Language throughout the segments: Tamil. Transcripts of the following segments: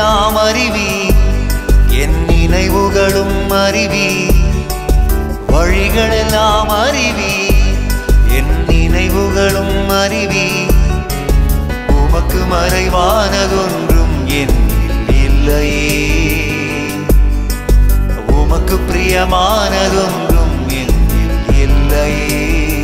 எல்லாம் அறிவி என் நினைவுகளும் அறிவி வழிகளெல்லாம் அறிவி என் நினைவுகளும் அறிவி உமக்கு மறைவானதொன்றும் என்னில் இல்லையே உமக்கு பிரியமானதொன்றும் என்னில் இல்லையே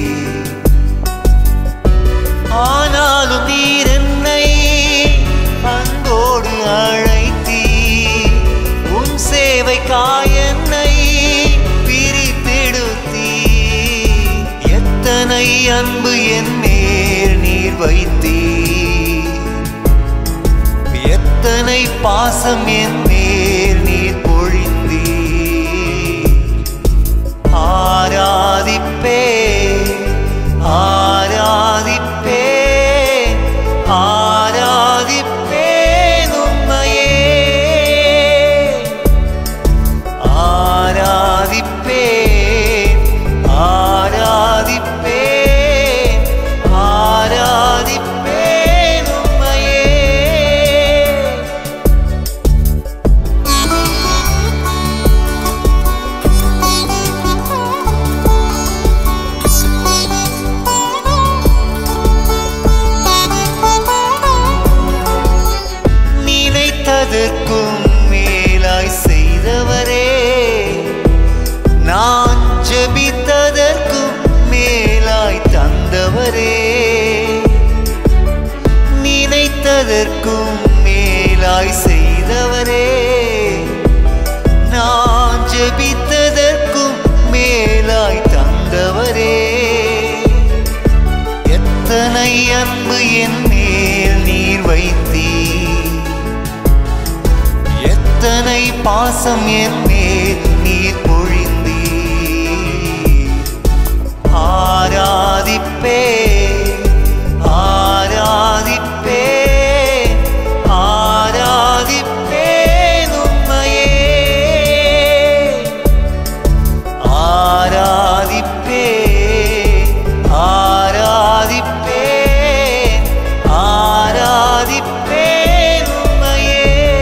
ஆனாலும் நீர் என்னை அன்போடு அழைத்தீ உன் சேவைக்காய் என்னை பிரித்தெடுத்தீ எத்தனை அன்பு என் மேல் நீர் வைத்தீ எத்தனை பாசம் என் மேல் நீர் பொழிந்தீ ஆராதிப்பே ஆராதிப்பே ஆராதிப்பே உம்மையே ஆராதிப்பே ஆராதிப்பே ஆராதிப்பே உம்மையே நினைத்ததற்கும் மேலாய் செய்தவரே நான் ஜெபித்ததற்கும் மேலாய் தந்தவரே நினைத்ததற்கும் மேலாய் செய்தவரே நான் ஜெபித்ததற்கும் மேலாய் தந்தவரே எத்தனை அன்பு என் மேல் நீர் வைத்தீ எத்தனை பாசம் என் மேல் நீர் பொழிந்தீ ஆராதிப்பே ஆராதிப்பே ஆராதிப்பே உம்மையே ஆராதிப்பே ஆராதிப்பே ஆராதிப்பே உம்மையே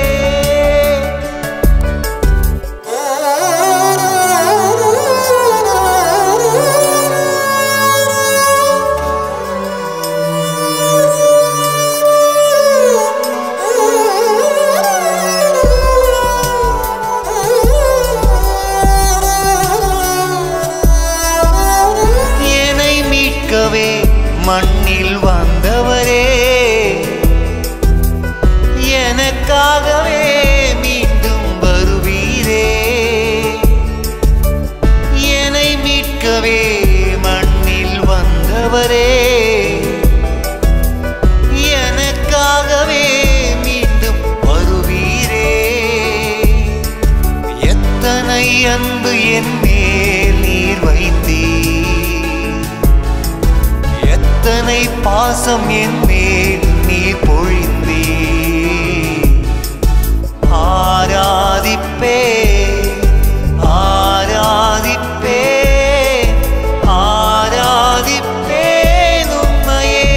என்னை மீட்கவே மண்ணில் வந்தவரே எனக்காகவே மீண்டும் வருவீரே என்னை மீட்கவே மண்ணில் வந்தவரே எனக்காகவே மீண்டும் வருவீரே எத்தனை அன்பு என் மேல் நீர் வைத்தீ எத்தனை பாசம் என் மேல் நீர் பொழிந்தீ ஆராதிப்பே ஆராதிப்பே ஆராதிப்பே உம்மையே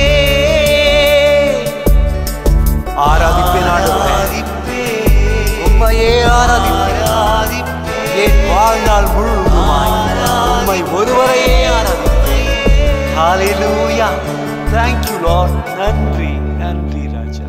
ஆராதிப்பேன் ஆண்டவரே. ஆராதிப்பே உம்மையே ஆராதிப்பேன். ஆராதிப்பே என் வாழ்நாள் முழுவதுமாய் உம்மை ஒருவரையே ஆராதிப்பேன் ஹalleluya thank you lord நன்றி நன்றி ராஜா